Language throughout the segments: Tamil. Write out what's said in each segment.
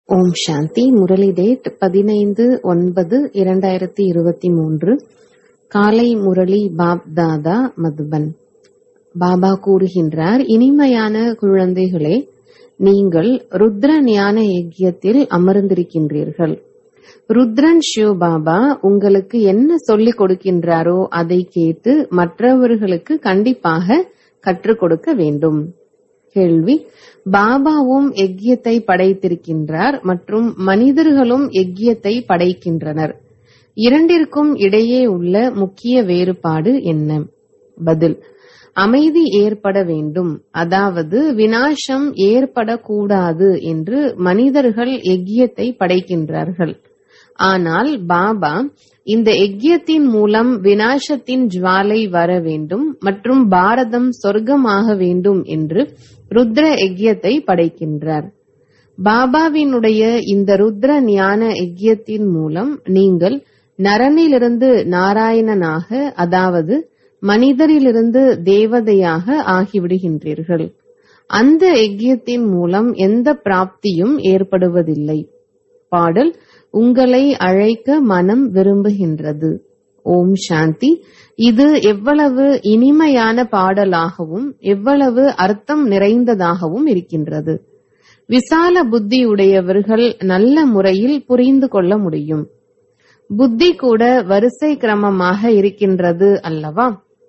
ஓம் சாந்தி முரளி டேட் பதினைந்து ஒன்பது இரண்டாயிரத்தி இருபத்தி மூன்று காலை முரளி பாப் தாதா மதுபன் பாபா கூறுகின்றார் இனிமையான குழந்தைகளே நீங்கள் ருத்ர ஞான யஜ்யத்தில் அமர்ந்திருக்கின்றீர்கள் ருத்ரன் ஷிவ் பாபா உங்களுக்கு என்ன சொல்லிக் கொடுக்கின்றாரோ அதை கேட்டு மற்றவர்களுக்கு கண்டிப்பாக கற்றுக் கொடுக்க வேண்டும் கேள்வி பாபாவும் யஜ்யத்தை படைத்திருக்கின்றார் மற்றும் மனிதர்களும் யஜ்யத்தை படைக்கின்றனர் இரண்டிற்கும் இடையே உள்ள முக்கிய வேறுபாடு என்ன பதில் அமைதி ஏற்பட வேண்டும் அதாவது வினாசம் ஏற்படக்கூடாது என்று மனிதர்கள் யஜ்யத்தை படைக்கின்றார்கள் ஆனால் பாபா இந்த யஜ்யத்தின் மூலம் வினாசத்தின் ஜுவாலை வர வேண்டும் மற்றும் பாரதம் சொர்க்கமாக வேண்டும் என்று ருத்ர யஜ்யத்தை படைக்கின்றார் பாபாவினுடைய இந்த ருத்ர ஞான யஜ்யத்தின் மூலம் நீங்கள் நரனிலிருந்து நாராயணனாக அதாவது மனிதரிலிருந்து தேவதையாக ஆகிவிடுகின்றீர்கள் அந்த யஜ்யத்தின் மூலம் எந்த பிராப்தியும் ஏற்படுவதில்லை பாடல் உங்களை அழைக்க மனம் விரும்புகின்றது ஓம் சாந்தி இது எவ்வளவு இனிமையான பாடலாகவும் எவ்வளவு அர்த்தம் நிறைந்ததாகவும் இருக்கின்றது விசால புத்தியுடையவர்கள் நல்ல முறையில் புரிந்து கொள்ள முடியும் புத்தி கூட வரிசை கிரமமாக இருக்கின்றது அல்லவா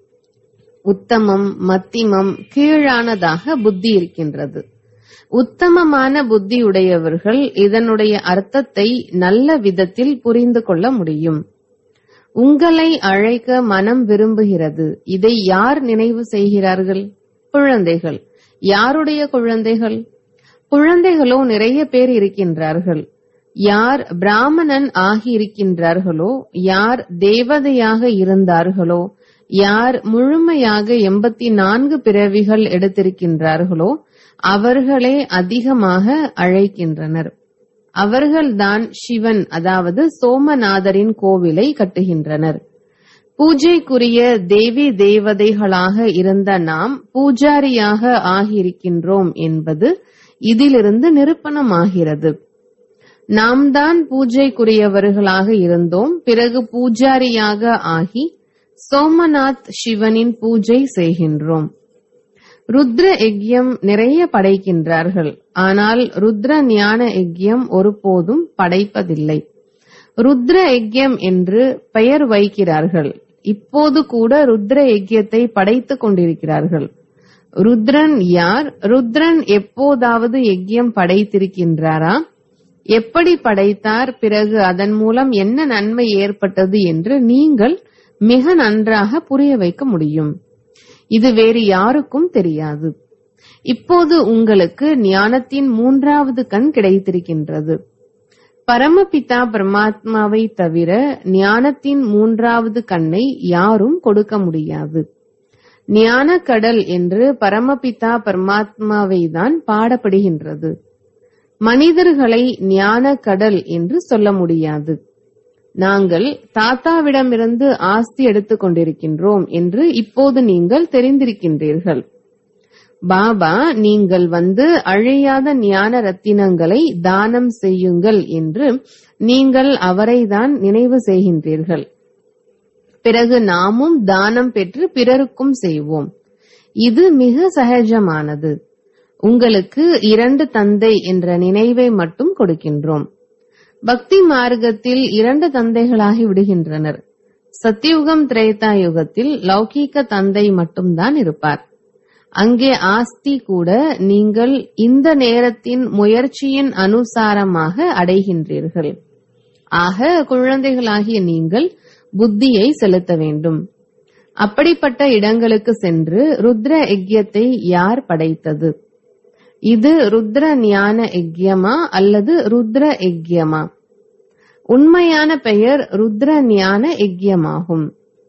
உத்தமம் மத்திமம் கீழானதாக புத்தி இருக்கின்றது உத்தமமான புத்தியுடையவர்கள் இதனுடைய அர்த்தத்தை நல்ல விதத்தில் புரிந்து கொள்ள முடியும் உங்களை அழைக்க மனம் விரும்புகிறது இதை யார் நினைவு செய்கிறார்கள் குழந்தைகள் யாருடைய குழந்தைகள் குழந்தைகளோ நிறைய பேர் இருக்கின்றார்கள் யார் பிராமணன் ஆகி இருக்கின்றார்களோ யார் தேவதையாக இருந்தார்களோ யார் முழுமையாக எண்பத்தி நான்கு பிறவிகள் எடுத்திருக்கின்றார்களோ அவர்களே அதிகமாக அழைக்கின்றனர் அவர்கள்தான் சிவன் அதாவது சோமநாதரின் கோவிலை கட்டுகின்றனர் பூஜைக்குரிய தேவி தேவதைகளாக இருந்த நாம் பூஜாரியாக ஆகியிருக்கின்றோம் என்பது இதிலிருந்து நிரூபணமாகிறது நாம் தான் பூஜைக்குரியவர்களாக இருந்தோம் பிறகு பூஜாரியாக ஆகி சோமநாத் சிவனின் பூஜை செய்கின்றோம் ருத்ர யஜ்யம் நிறைய படைக்கின்றார்கள் ஆனால் ருத்ர ஞான யஜ்யம் ஒருபோதும் படைப்பதில்லை ருத்ர யஜ்யம் என்று பெயர் வைக்கிறார்கள் இப்போது கூட ருத்ர யஜ்யத்தை படைத்துக் கொண்டிருக்கிறார்கள் ருத்ரன் யார் ருத்ரன் எப்போதாவது யஜ்யம் படைத்திருக்கின்றாரா எப்படி படைத்தார் பிறகு அதன் மூலம் என்ன நன்மை ஏற்பட்டது என்று நீங்கள் மிக நன்றாக புரிய வைக்க முடியும் இது வேறு யாருக்கும் தெரியாது இப்போது உங்களுக்கு ஞானத்தின் மூன்றாவது கண் கிடைத்திருக்கின்றது பரமபிதா பரமாத்மாவை தவிர ஞானத்தின் மூன்றாவது கண்ணை யாரும் கொடுக்க முடியாது ஞான கடல் என்று பரமபிதா பரமாத்மாவை தான் பாடப்படுகின்றது மனிதர்களை ஞான கடல் என்று சொல்ல முடியாது நாங்கள் தாத்தாவிடமிருந்து ஆஸ்தி எடுத்துக் கொண்டிருக்கின்றோம் என்று இப்போது நீங்கள் தெரிந்திருக்கின்றீர்கள் பாபா நீங்கள் வந்து அழியாத ஞான ரத்தினங்களை தானம் செய்யுங்கள் என்று நீங்கள் அவரைதான் நினைவு செய்கின்றீர்கள் பிறகு நாமும் தானம் பெற்று பிறருக்கும் செய்வோம் இது மிக சகஜமானது உங்களுக்கு இரண்டு தந்தை என்ற நினைவை மட்டும் கொடுக்கின்றோம் பக்தி மார்க்கத்தில் இரண்டு தந்தைகளாகி விடுகின்றனர் சத்தியுகம் திரேதா யுகத்தில் லௌகீக தந்தை மட்டும்தான் இருப்பார் அங்கே ஆஸ்தி கூட நீங்கள் இந்த நேரத்தின் முயற்சியின் அனுசாரமாக அடைகின்றீர்கள் ஆக குழந்தைகளாகிய நீங்கள் புத்தியை செலுத்த வேண்டும் அப்படிப்பட்ட இடங்களுக்கு சென்று ருத்ர யஜ்யத்தை யார் படைத்தது இது ருத்ர ஞான யஜ்யமா அல்லது ருத்ர யஜ்யமா உண்மையான பெயர் ருத்ர ஞான யஜ்யமாகும்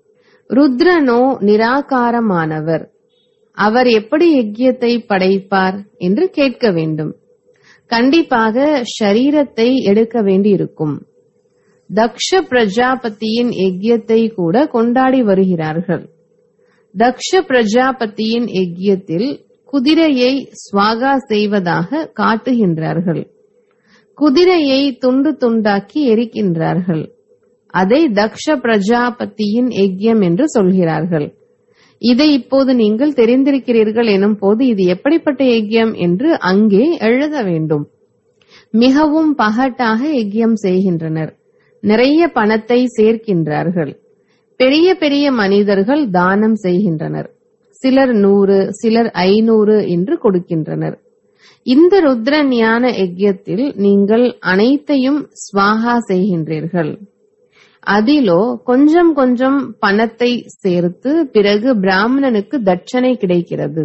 ருத்ரனோ நிராகாரமானவர் அவர் எப்படி யஜ்யத்தை படைப்பார் என்று கேட்க வேண்டும் கண்டிப்பாக ஷரீரத்தை எடுக்க வேண்டியிருக்கும் தக்ஷ பிரஜாபதியின் யஜ்யத்தை கூட கொண்டாடி வருகிறார்கள் தக்ஷ பிரஜாபதியின் யஜ்யத்தில் குதிரையை ஸ்வாகா செய்வதாக காட்டுகின்றார்கள் குதிரையை துண்டு துண்டாக்கி எரிக்கின்றார்கள் அதை தக்ஷ பிரஜாபதியின் யஜ்யம் என்று சொல்கிறார்கள் இதை இப்போது நீங்கள் தெரிந்திருக்கிறீர்கள் எனும் போது இது எப்படிப்பட்ட யஜ்யம் என்று அங்கே எழுத வேண்டும் மிகவும் பகட்டாக யஜ்யம் செய்கின்றனர் நிறைய பணத்தை சேர்க்கின்றார்கள் பெரிய பெரிய மனிதர்கள் தானம் செய்கின்றனர் சிலர் நூறு சிலர் ஐநூறு என்று கொடுக்கின்றனர் இந்த ருத்ர ஞான யஜ்யத்தில் நீங்கள் அனைத்தையும் ஸ்வாகா செய்கின்றீர்கள் அதிலோ கொஞ்சம் கொஞ்சம் பணத்தை சேர்த்து பிறகு பிராமணனுக்கு தட்சணை கிடைக்கிறது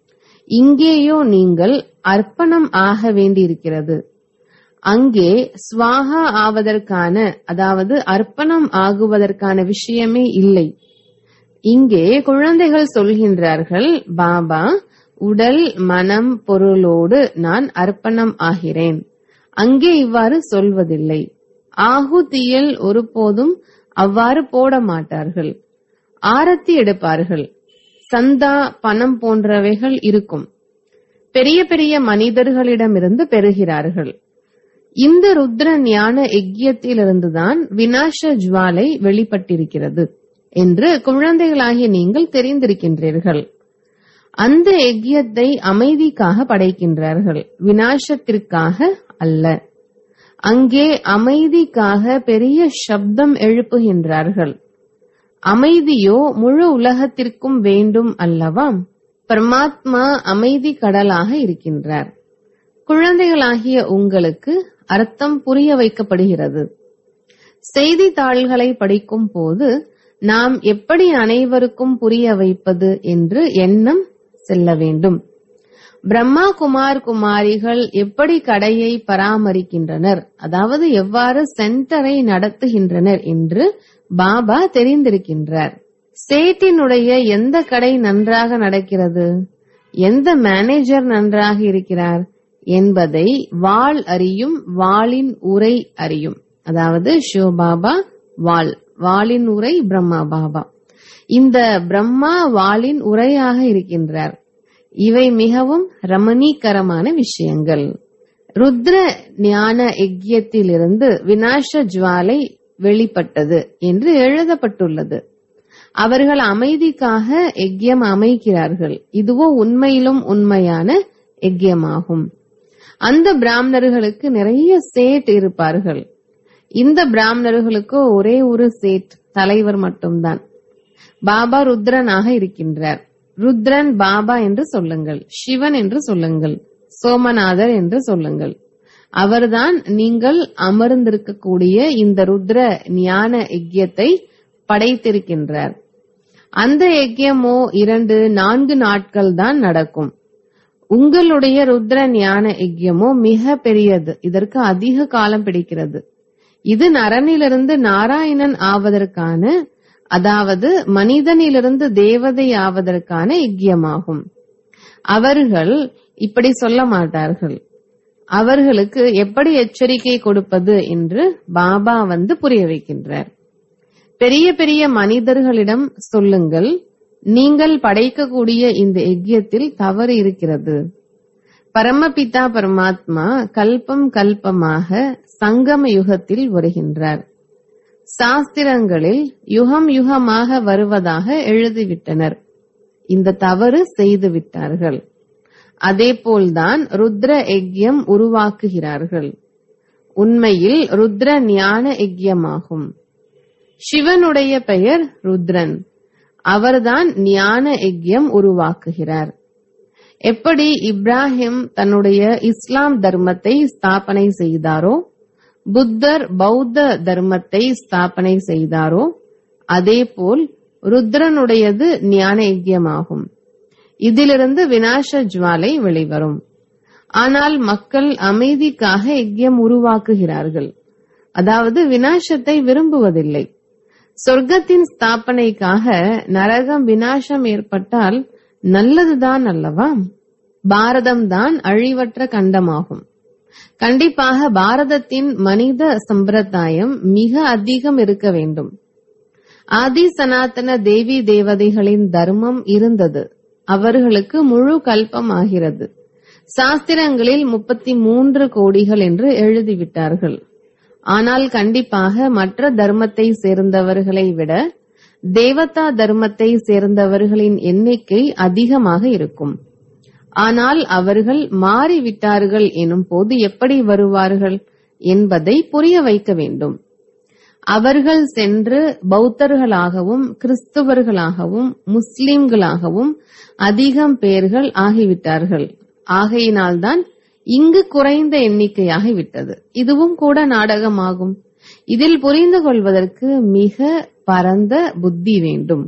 இங்கேயோ நீங்கள் அர்ப்பணம் ஆக வேண்டியிருக்கிறது அங்கே ஸ்வாகா ஆவதற்கான அதாவது அர்ப்பணம் ஆகுவதற்கான விஷயமே இல்லை இங்கே குழந்தைகள் சொல்கின்றார்கள் பாபா உடல் மனம் பொருளோடு நான் அர்ப்பணம் ஆகிறேன் அங்கே இவ்வாறு சொல்வதில்லை ஆகுதியில் ஒருபோதும் அவ்வாறு போட மாட்டார்கள் ஆரத்தி எடுப்பார்கள் சந்தா பணம் போன்றவைகள் இருக்கும் பெரிய பெரிய மனிதர்களிடமிருந்து பெறுகிறார்கள் இந்த ருத்ர ஞான யஜ்யத்திலிருந்துதான் வினாச ஜுவாலை வெளிப்பட்டிருக்கிறது என்று குழந்தைகளாகிய நீங்கள் தெரிந்திருக்கின்றீர்கள் அந்த யஜ்யத்தை அமைதிக்காக படைக்கின்றார்கள் வினாசத்திற்காக அல்ல அங்கே அமைதிக்காக பெரிய சப்தம் எழுப்புகின்றார்கள் அமைதியோ முழு உலகத்திற்கும் வேண்டும் அல்லவா பரமாத்மா அமைதி கடலாக இருக்கின்றார் குழந்தைகளாகிய உங்களுக்கு அர்த்தம் புரிய வைக்கப்படுகிறது செய்தித்தாள்களை படிக்கும் போது நாம் எப்படி அனைவருக்கும் புரிய வைப்பது என்று எண்ணம் செல்ல வேண்டும் பிரம்மா குமார் குமாரிகள் எப்படி கடையை பராமரிக்கின்றனர் அதாவது எவ்வாறு சென்டரை நடத்துகின்றனர் என்று பாபா தெரிந்திருக்கின்றார் சேட்டினுடைய எந்த கடை நன்றாக நடக்கிறது எந்த மேனேஜர் நன்றாக இருக்கிறார் என்பதை வாள் அறியும் வாளின் உரை அறியும் அதாவது சிவபாபா வாள் வாளின் உரை பிரம்மா பாபா இந்த பிரம்மா வாளின் உரையாக இருக்கின்றார் இவை மிகவும் ரமணீகரமான விஷயங்கள் ருத்ர ஞான யஜ்யத்திலிருந்து வினாச ஜுவாலை வெளிப்பட்டது என்று எழுதப்பட்டுள்ளது அவர்கள் அமைதிக்காக யஜ்யம் அமைக்கிறார்கள் இதுவோ உண்மையிலும் உண்மையான யஜ்யமாகும் அந்த பிராமணர்களுக்கு நிறைய சேட் இருப்பார்கள் இந்த பிராமணர்களுக்கு ஒரே ஒரு சேட் தலைவர் மட்டும்தான் பாபா ருத்ரனாக இருக்கின்றார் ருத்ரன் பாபா என்று சொல்லுங்கள் சிவன் என்று சொல்லுங்கள் சோமநாதர் என்று சொல்லுங்கள் அவர்தான் நீங்கள் அமர்ந்திருக்கக்கூடிய இந்த ருத்ர ஞான யஜ்யத்தை படைத்திருக்கின்றார் அந்த யஜ்யமோ இரண்டு நான்கு நாட்கள் தான் நடக்கும் உங்களுடைய ருத்ர ஞான யஜ்யமோ மிக பெரியது இதற்கு அதிக காலம் பிடிக்கிறது இது நரனிலிருந்து நாராயணன் ஆவதற்கான அதாவது மனிதனிலிருந்து தேவதை ஆவதற்கான யஜ்யமாகும் அவர்கள் இப்படி சொல்ல மாட்டார்கள் அவர்களுக்கு எப்படி எச்சரிக்கை கொடுப்பது என்று பாபா வந்து புரிய வைக்கின்றார் பெரிய பெரிய மனிதர்களிடம் சொல்லுங்கள் நீங்கள் படைக்கக்கூடிய இந்த யஜ்யத்தில் தவறு இருக்கிறது பரமபிதா பரமாத்மா கல்பம் கல்பமாக சங்கம யுகத்தில் வருகின்றார் சாஸ்திரங்களில் யுகம் யுகமாக வருவதாக எழுதிவிட்டனர் இந்த தவறு செய்து விட்டார்கள் அதேபோல்தான் ருத்ர யஜ்யம் உருவாக்குகிறார்கள் உண்மையில் ருத்ர ஞான யஜ்யமாகும் சிவனுடைய பெயர் ருத்ரன் அவர்தான் ஞான யஜ்யம் உருவாக்குகிறார் எப்படி இப்ராஹிம் தன்னுடைய இஸ்லாம் தர்மத்தை ஸ்தாபனை செய்தாரோ புத்தர் பௌத்த தர்மத்தை ஸ்தாபனை செய்தாரோ அதேபோல் ருத்ரனுடையது ஞான யஜ்யமாகும் இதிலிருந்து வினாச ஜுவாலை வெளிவரும் ஆனால் மக்கள் அமைதிக்காக யஜ்யம் உருவாக்குகிறார்கள் அதாவது வினாசத்தை விரும்புவதில்லை சொர்க்கத்தின் ஸ்தாபனைக்காக நரகம் வினாசம் ஏற்பட்டால் நல்லதுதான் அல்லவா பாரதம் தான் அழிவற்ற கண்டமாகும் கண்டிப்பாக பாரதத்தின் மனித சம்பிரதாயம் மிக அதிகம் இருக்க வேண்டும் ஆதி சனாதன தேவி தேவதைகளின் தர்மம் இருந்தது அவர்களுக்கு முழு கல்பம் ஆகிறது சாஸ்திரங்களில் முப்பத்தி மூன்று கோடிகள் என்று எழுதிவிட்டார்கள் ஆனால் கண்டிப்பாக மற்ற தர்மத்தை சேர்ந்தவர்களை விட தேவதா தர்மத்தை சேர்ந்தவர்களின் எண்ணிக்கை அதிகமாக இருக்கும் ஆனால் அவர்கள் மாறிவிட்டார்கள் எனும் போது எப்படி வருவார்கள் என்பதை புரிய வைக்க வேண்டும் அவர்கள் சென்று பௌத்தர்களாகவும் கிறிஸ்துவர்களாகவும் முஸ்லிம்களாகவும் அதிகம் பேர்கள் ஆகிவிட்டார்கள் ஆகையினால்தான் இங்கு குறைந்த எண்ணிக்கையாகிவிட்டது இதுவும் கூட நாடகமாகும் இதில் புரிந்து கொள்வதற்கு மிக பரந்த புத்தி வேண்டும்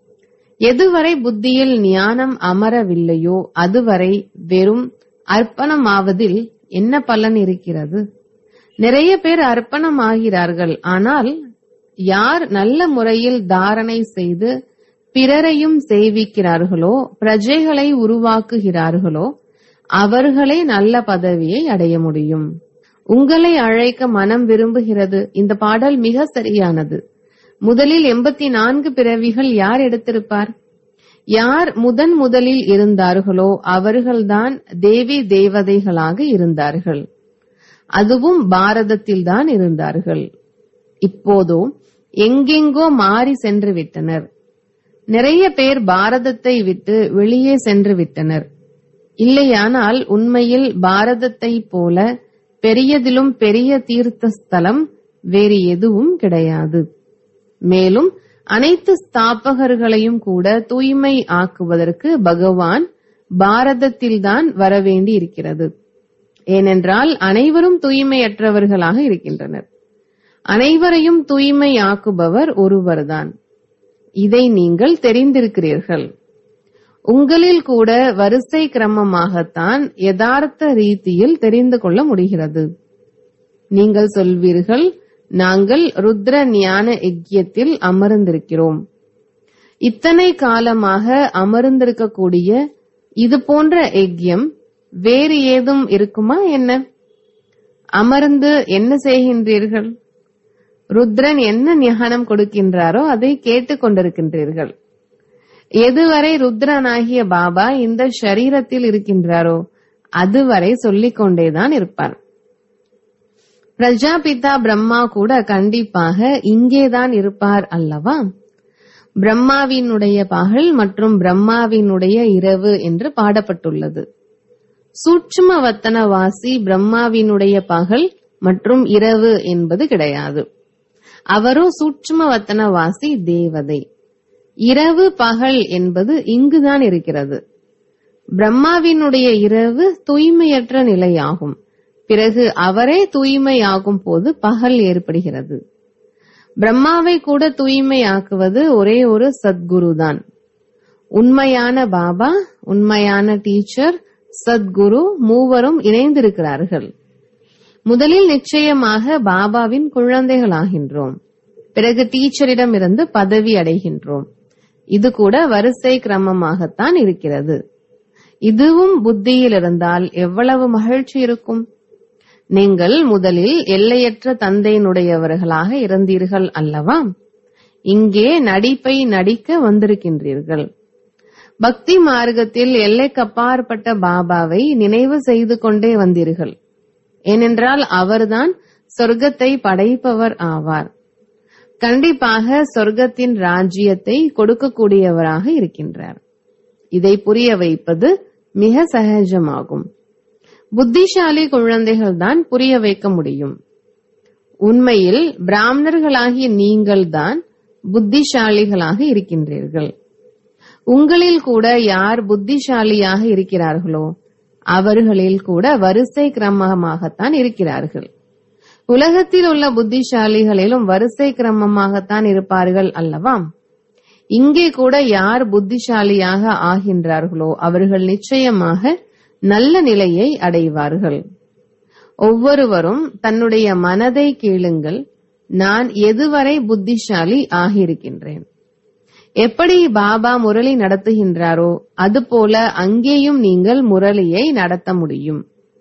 எதுவரை புத்தியில் ஞானம் அமரவில்லையோ அதுவரை வெறும் அர்ப்பணமாவதில் என்ன பலன் இருக்கிறது நிறைய பேர் அர்ப்பணம் ஆகிறார்கள் ஆனால் யார் நல்ல முறையில் தாரணை செய்து பிறரையும் சேவிக்கிறார்களோ பிரஜைகளை உருவாக்குகிறார்களோ அவர்களே நல்ல பதவியை அடைய முடியும் உங்களை அழைக்க மனம் விரும்புகிறது இந்த பாடல் மிக சரியானது முதலில் எண்பத்தி நான்கு பிறவிகள் யார் எடுத்திருப்பார் யார் முதன் முதலில் இருந்தார்களோ அவர்கள்தான் தேவி தேவதைகளாக இருந்தார்கள் அதுவும் பாரதத்தில்தான் இருந்தார்கள் இப்போதோ எங்கெங்கோ மாறி சென்று விட்டனர் நிறைய பேர் பாரதத்தை விட்டு வெளியே சென்று விட்டனர் இல்லையானால் உண்மையில் பாரதத்தை போல பெரியதிலும் பெரிய தீர்த்த ஸ்தலம் வேறு எதுவும் கிடையாது மேலும் அனைத்து ஸ்தாபகர்களையும் கூட தூய்மை ஆக்குவதற்கு பகவான் பாரதத்தில்தான் வரவேண்டி இருக்கிறது ஏனென்றால் அனைவரும் தூய்மையற்றவர்களாக இருக்கின்றனர் அனைவரையும் தூய்மை ஆக்குபவர் ஒருவர்தான் இதை நீங்கள் தெரிந்திருக்கிறீர்கள் உங்களில் கூட வரிசை கிரமமாகத்தான் யதார்த்த ரீதியில் தெரிந்து கொள்ள முடிகிறது நீங்கள் சொல்வீர்கள் நாங்கள் ருத்ர ஞான யஜ்யத்தில் அமர்ந்திருக்கிறோம் இத்தனை காலமாக அமர்ந்திருக்கக்கூடிய இது போன்ற யஜ்யம் வேறு ஏதும் இருக்குமா என்ன அமர்ந்து என்ன செய்கின்றீர்கள் ருத்ரன் என்ன ஞானம் கொடுக்கின்றாரோ அதை கேட்டுக் கொண்டிருக்கின்றீர்கள் எதுவரை ருத்ரனாகிய பாபா இந்த ஷரீரத்தில் இருக்கின்றாரோ அதுவரை சொல்லிக் கொண்டேதான் இருப்பார் பிரஜாபிதா பிரம்மா கூட கண்டிப்பாக இங்கேதான் இருப்பார் அல்லவா பிரம்மாவினுடைய பகல் மற்றும் பிரம்மாவினுடைய இரவு என்று பாடப்பட்டுள்ளது சூட்சும வத்தனவாசி பிரம்மாவினுடைய பகல் மற்றும் இரவு என்பது கிடையாது அவரோ சூட்சும வத்தனவாசி தேவதை இரவு பகல் என்பது இங்குதான் இருக்கிறது பிரம்மாவினுடைய இரவு தூய்மையற்ற நிலையாகும் பிறகு அவரே தூய்மையாகும் போது பகல் ஏற்படுகிறது பிரம்மாவை கூட தூய்மையாக்குவது ஒரே ஒரு சத்குருதான் உண்மையான பாபா உண்மையான டீச்சர் சத்குரு மூவரும் இணைந்திருக்கிறார்கள் முதலில் நிச்சயமாக பாபாவின் குழந்தைகளாகின்றோம் பிறகு டீச்சரிடமிருந்து பதவி அடைகின்றோம் இது கூட வரிசை கிரமமாகத்தான் இருக்கிறது இதுவும் புத்தியில் இருந்தால் எவ்வளவு மகிழ்ச்சி இருக்கும் நீங்கள் முதலில் எல்லையற்ற தந்தையினுடையவர்களாக இருந்தீர்கள் அல்லவா இங்கே நடிப்பை நடிக்க வந்திருக்கின்றீர்கள் பக்தி மார்க்கத்தில் எல்லைக்கப்பாற்பட்ட பாபாவை நினைவு செய்து கொண்டே வந்தீர்கள் ஏனென்றால் அவர்தான் சொர்க்கத்தை படைப்பவர் ஆவார் கண்டிப்பாக சொர்க்கத்தின் ராஜ்யத்தை கொடுக்கக்கூடியவராக இருக்கின்றார் இதை புரிய வைப்பது மிக சகஜமாகும் புத்திசாலி குழந்தைகள் தான் புரிய வைக்க முடியும் உண்மையில் பிராமணர்களாகிய நீங்கள்தான் புத்திசாலிகளாக இருக்கின்றீர்கள் உங்களில் கூட யார் புத்திசாலியாக இருக்கிறார்களோ அவர்களில் கூட வரிசை கிரமமாகத்தான் இருக்கிறார்கள் உலகத்தில் உள்ள புத்திசாலிகளிலும் வரிசை கிரமமாகத்தான் இருப்பார்கள் அல்லவா இங்கே கூட யார் புத்திசாலியாக ஆகின்றார்களோ அவர்கள் நிச்சயமாக நல்ல நிலையை அடைவார்கள் ஒவ்வொருவரும் தன்னுடைய மனதை கேளுங்கள் நான் எதுவரை புத்திசாலி ஆகியிருக்கின்றேன் எப்படி பாபா முரளி நடத்துகின்றாரோ அதுபோல அங்கேயும் நீங்கள் முரளியை நடத்த முடியும்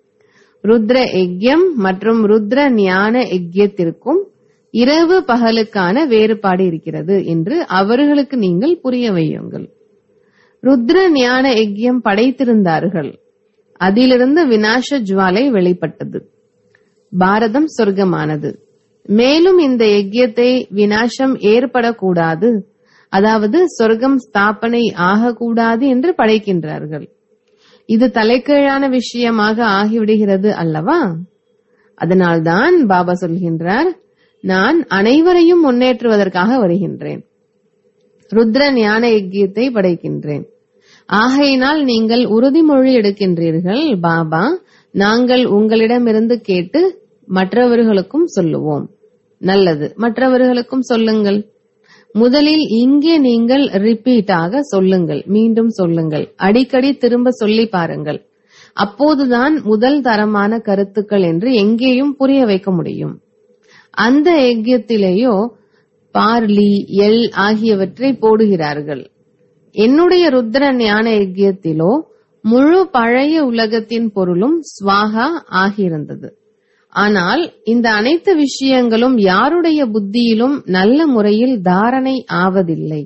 ருத்ர யஜ்யம் மற்றும் ருத்ர ஞான யஜ்யத்திற்கும் இரவு பகலுக்கான வேறுபாடு இருக்கிறது என்று அவர்களுக்கு நீங்கள் புரிய வையுங்கள் ருத்ர ஞான யஜ்யம் படைத்திருந்தார்கள் அதிலிருந்து வினாச ஜுவாலை வெளிப்பட்டது பாரதம் சொர்க்கமானது மேலும் இந்த யஜ்யத்தை வினாசம் ஏற்படக்கூடாது அதாவது சொர்க்கம் ஸ்தாபனை ஆகக்கூடாது என்று படைக்கின்றார்கள் இது தலைக்கீழான விஷயமாக ஆகிவிடுகிறது அல்லவா அதனால்தான் பாபா சொல்கின்றார் நான் அனைவரையும் முன்னேற்றுவதற்காக வருகின்றேன் ருத்ர ஞான யஜ்யத்தை படைக்கின்றேன் ஆகையினால் நீங்கள் உறுதிமொழி எடுக்கின்றீர்கள் பாபா நாங்கள் உங்களிடமிருந்து கேட்டு மற்றவர்களுக்கும் சொல்லுவோம் நல்லது மற்றவர்களுக்கும் சொல்லுங்கள் முதலில் இங்கே நீங்கள் ரிப்பீட்டாக சொல்லுங்கள் மீண்டும் சொல்லுங்கள் அடிக்கடி திரும்ப சொல்லி பாருங்கள் அப்போதுதான் முதல் தரமான கருத்துக்கள் என்று எங்கேயும் புரிய வைக்க முடியும் அந்த யஜ்யத்திலேயோ பார்லி எல் ஆகியவற்றை போடுகிறார்கள் என்னுடைய ருத்ர ஞான யஜ்யத்திலோ முழு பழைய உலகத்தின் பொருளும் ஸ்வாகா ஆகியிருந்தது ஆனால் இந்த அனைத்து விஷயங்களும் யாருடைய புத்தியிலும் நல்ல முறையில் தாரணை ஆவதில்லை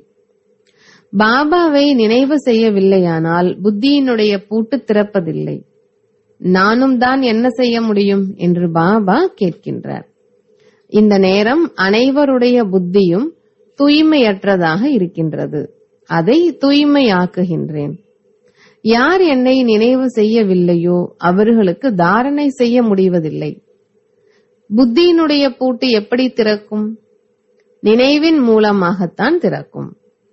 பாபாவை நினைவு செய்யவில்லையானால் புத்தியினுடைய பூட்டு திறப்பதில்லை நானும் தான் என்ன செய்ய முடியும் என்று பாபா கேட்கின்றார் இந்த நேரம் அனைவருடைய புத்தியும் தூய்மையற்றதாக இருக்கின்றது அதை தூய்மையாக்குகின்றேன் யார் என்னை நினைவு செய்யவில்லையோ அவர்களுக்கு தாரணை செய்ய முடிவதில்லை புத்தியினுடைய பூட்டு எப்படி திறக்கும் நினைவின் மூலமாகத்தான் திறக்கும்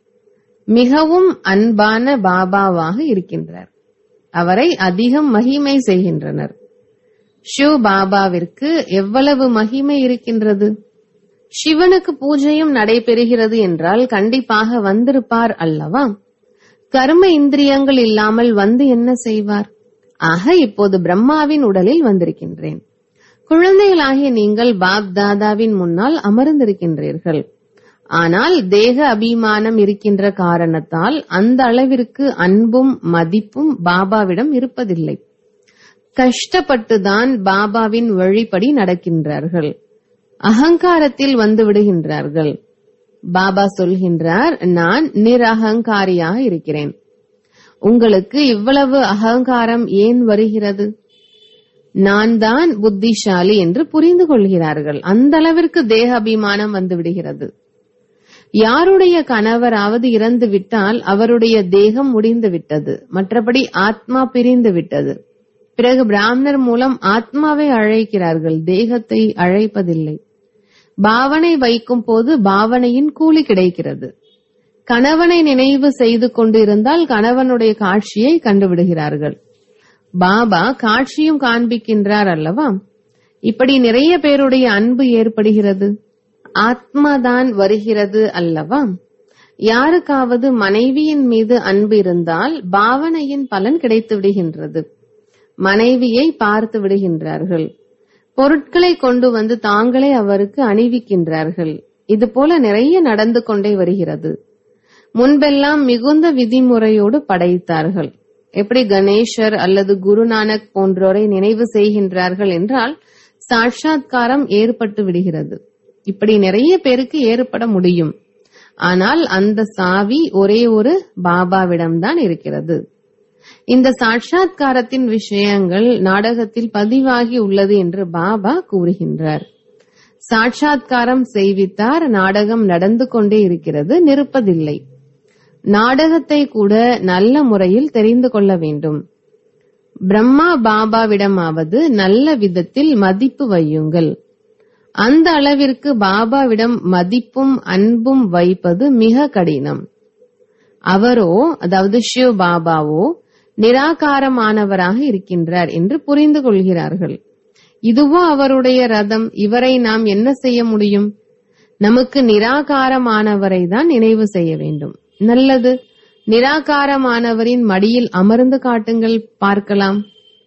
மிகவும் அன்பான பாபாவாக இருக்கின்றார் அவரை அதிகம் மகிமை செய்கின்றனர் ஷிவ் பாபாவிற்கு எவ்வளவு மகிமை இருக்கின்றது சிவனுக்கு பூஜையும் நடைபெறுகிறது என்றால் கண்டிப்பாக வந்திருப்பார் அல்லவா கர்ம இந்திரியங்கள் இல்லாமல் வந்து என்ன செய்வார் ஆக இப்போது பிரம்மாவின் உடலில் வந்திருக்கின்றேன் குழந்தைகளாகிய நீங்கள் பாப் தாதாவின் முன்னால் அமர்ந்திருக்கின்றீர்கள் ஆனால் தேக அபிமானம் இருக்கின்ற காரணத்தால் அந்த அளவிற்கு அன்பும் மதிப்பும் பாபாவிடம் இருப்பதில்லை கஷ்டப்பட்டுதான் பாபாவின் வழிப்படி நடக்கின்றார்கள் அகங்காரத்தில் வந்து விடுகின்றார்கள் பாபா சொல்கின்றார் நான் நிரகங்காரியாக இருக்கிறேன் உங்களுக்கு இவ்வளவு அகங்காரம் ஏன் வருகிறது நான் தான் புத்திசாலி என்று புரிந்து கொள்கிறார்கள் அந்த அளவிற்கு தேக அபிமானம் வந்து விடுகிறது யாருடைய கணவராவது இறந்து விட்டால் அவருடைய தேகம் முடிந்து விட்டது மற்றபடி ஆத்மா பிரிந்து விட்டது பிறகு பிராமணர் மூலம் ஆத்மாவை அழைக்கிறார்கள் தேகத்தை அழைப்பதில்லை பாவனை வைக்கும் போது பாவனையின் கூலி கிடைக்கிறது கணவனை நினைவு செய்து கொண்டிருந்தால் கணவனுடைய காட்சியை கண்டுவிடுகிறார்கள் பாபா காட்சியும் காண்பிக்கின்றார் அல்லவா இப்படி நிறைய பேருடைய அன்பு ஏற்படுகிறது ஆத்மாதான் வருகிறது அல்லவா யாருக்காவது மனைவியின் மீது அன்பு இருந்தால் பாவனையின் பலன் கிடைத்து விடுகின்றது மனைவியை பார்த்து விடுகின்றார்கள் பொருட்களை கொண்டு வந்து தாங்களே அவருக்கு அணிவிக்கின்றார்கள் இது போல நிறைய நடந்து கொண்டே வருகிறது முன்பெல்லாம் மிகுந்த விதிமுறையோடு படைத்தார்கள் எப்படி கணேசர் அல்லது குருநானக் போன்றோரை நினைவு செய்கின்றார்கள் என்றால் சாட்சாத்காரம் ஏற்பட்டு விடுகிறது இப்படி நிறைய பேருக்கு ஏற்பட முடியும் ஆனால் அந்த சாவி ஒரே ஒரு பாபாவிடம்தான் இருக்கிறது இந்த சாட்சாத்காரத்தின் விஷயங்கள் நாடகத்தில் பதிவாகி உள்ளது என்று பாபா கூறுகின்றார் சாட்சாத்காரம் செய்வித்தார் நாடகம் நடந்து கொண்டே இருக்கிறது நிற்பதில்லை நாடகத்தை கூட நல்ல முறையில் தெரிந்து கொள்ள வேண்டும் பிரம்மா பாபாவிடமாவது நல்ல விதத்தில் மதிப்பு வையுங்கள் அந்த அளவிற்கு பாபாவிடம் மதிப்பும் அன்பும் வைப்பது மிக கடினம் அவரோ அதாவது சிவ பாபாவோ நிராகாரமானவராக இருக்கின்றார் என்று புரிந்து கொள்கிறார்கள் இதுவோ அவருடைய ரதம் இவரை நாம் என்ன செய்ய முடியும் நமக்கு நிராகாரமானவரை தான் நினைவு செய்ய வேண்டும் நல்லது நிராகாரமானவரின் மடியில் அமர்ந்து காட்டுங்கள் பார்க்கலாம்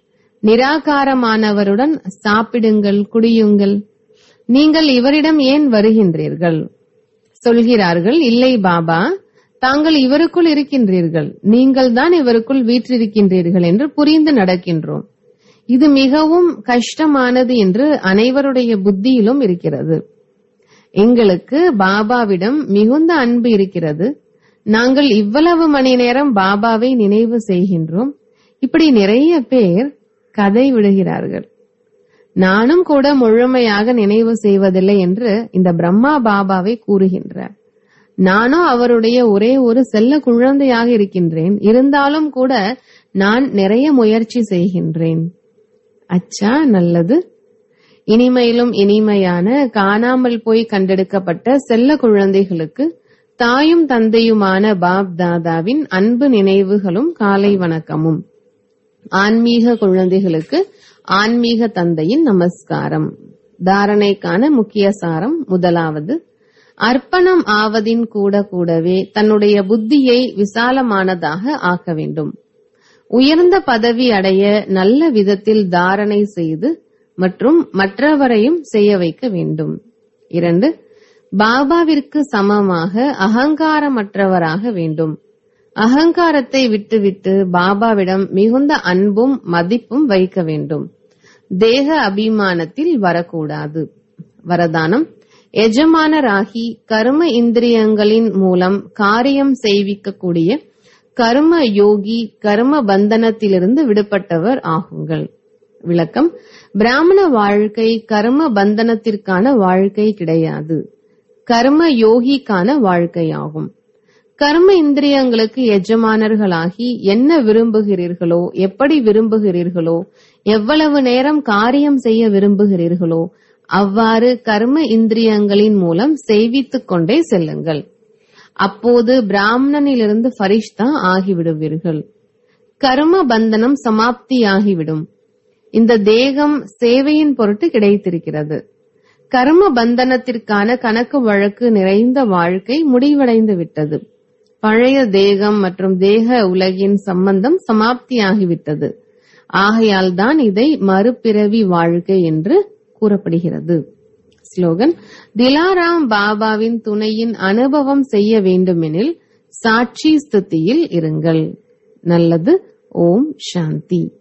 நிராகாரமானவருடன் சாப்பிடுங்கள் குடியுங்கள் நீங்கள் இவரிடம் ஏன் வருகின்றீர்கள் சொல்கிறார்கள் இல்லை பாபா தாங்கள் இவருக்குள் இருக்கின்றீர்கள் நீங்கள் தான் இவருக்குள் வீற்றிருக்கின்றீர்கள் என்று புரிந்து நடக்கின்றோம் இது மிகவும் கஷ்டமானது என்று அனைவருடைய புத்தியிலும் இருக்கிறது எங்களுக்கு பாபாவிடம் மிகுந்த அன்பு இருக்கிறது நாங்கள் இவ்வளவு மணி நேரம் பாபாவை நினைவு செய்கின்றோம் இப்படி நிறைய பேர் கதை விடுகிறார்கள் நானும் கூட முழுமையாக நினைவு செய்வதில்லை என்று இந்த பிரம்மா பாபாவை கூறுகின்றார் நானும் அவருடைய ஒரே ஒரு செல்ல குழந்தையாக இருக்கின்றேன் இருந்தாலும் கூட நான் நிறைய முயற்சி செய்கின்றேன் அச்சா நல்லது இனிமையிலும் இனிமையான காணாமல் போய் கண்டெடுக்கப்பட்ட செல்ல குழந்தைகளுக்கு தாயும் தந்தையுமான பாப் தாதாவின் அன்பு நினைவுகளும் காலை வணக்கமும் ஆன்மீக குழந்தைகளுக்கு ஆன்மீக தந்தையின் நமஸ்காரம் தாரணைக்கான முக்கிய சாரம் முதலாவது அர்ப்பணம் ஆவதின் கூட கூடவே தன்னுடைய புத்தியை விசாலமானதாக ஆக்க வேண்டும் உயர்ந்த பதவி அடைய நல்ல விதத்தில் தாரணை செய்து மற்றும் மற்றவரையும் செய்ய வைக்க வேண்டும் இரண்டு பாபாவிற்கு சமமாக அகங்காரமற்றவராக வேண்டும் அகங்காரத்தை விட்டுவிட்டு பாபாவிடம் மிகுந்த அன்பும் மதிப்பும் வைக்க வேண்டும் தேக அபிமானத்தில் வரக்கூடாது வரதானம் எஜமானராகி கர்ம இந்திரியங்களின் மூலம் காரியம் செய்விக்கக்கூடிய கர்ம யோகி கர்ம பந்தனத்திலிருந்து விடுபட்டவர் ஆகுங்கள் விளக்கம் பிராமண வாழ்க்கை கர்ம பந்தனத்திற்கான வாழ்க்கை கிடையாது கர்ம யோகிக்கான வாழ்க்கையாகும் கர்ம இந்திரியங்களுக்கு எஜமானர்களாகி என்ன விரும்புகிறீர்களோ எப்படி விரும்புகிறீர்களோ எவ்வளவு நேரம் காரியம் செய்ய விரும்புகிறீர்களோ அவ்வாறு கர்ம இந்திரியங்களின் மூலம் செய்வித்துக் கொண்டே செல்லுங்கள் அப்போது பிராமணனிலிருந்து ஃபரிஷ்தா ஆகிவிடுவீர்கள் கர்ம பந்தனம் சமாப்தியாகிவிடும் இந்த தேகம் சேவையின் பொருட்டு கிடைத்திருக்கிறது கர்ம பந்தனத்திற்கான கணக்கு வழக்கு நிறைந்த வாழ்க்கை முடிவடைந்து விட்டது பழைய தேகம் மற்றும் தேக உலகின் சம்பந்தம் சமாப்தியாகிவிட்டது ஆகையால் தான் இதை மறுபிறவி வாழ்க்கை என்று கூறப்படுகிறது ஸ்லோகன் திலாராம் பாபாவின் துணையின் அனுபவம் செய்ய வேண்டுமெனில் சாட்சி ஸ்திதியில் இருங்கள் நல்லது ஓம் சாந்தி